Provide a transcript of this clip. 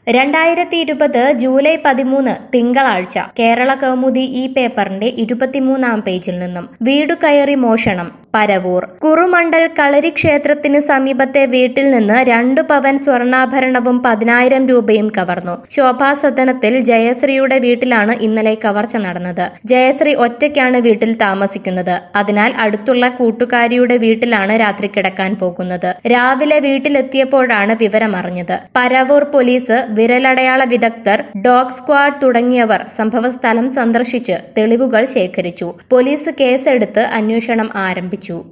രണ്ടായിരത്തി ഇരുപത് ജൂലൈ പതിമൂന്ന് തിങ്കളാഴ്ച കേരള കൗമുദി ഈ പേപ്പറിന്റെ ഇരുപത്തിമൂന്നാം പേജിൽ നിന്നും വീടു കയറി മോഷണം പരവൂർ കുറുമണ്ടൽ കളരി ക്ഷേത്രത്തിന് സമീപത്തെ വീട്ടിൽ നിന്ന് രണ്ടു പവൻ സ്വർണ്ണാഭരണവും പതിനായിരം രൂപയും കവർന്നു ശോഭാസദനത്തിൽ ജയശ്രീയുടെ വീട്ടിലാണ് ഇന്നലെ കവർച്ച നടന്നത് ജയശ്രീ ഒറ്റയ്ക്കാണ് വീട്ടിൽ താമസിക്കുന്നത് അതിനാൽ അടുത്തുള്ള കൂട്ടുകാരിയുടെ വീട്ടിലാണ് രാത്രി കിടക്കാൻ പോകുന്നത് രാവിലെ വീട്ടിലെത്തിയപ്പോഴാണ് വിവരമറിഞ്ഞത് പരവൂർ പോലീസ് വിരലടയാള വിദഗ്ധർ ഡോഗ് സ്ക്വാഡ് തുടങ്ങിയവർ സംഭവസ്ഥലം സന്ദർശിച്ച് തെളിവുകൾ ശേഖരിച്ചു പോലീസ് കേസെടുത്ത് അന്വേഷണം ആരംഭിച്ചു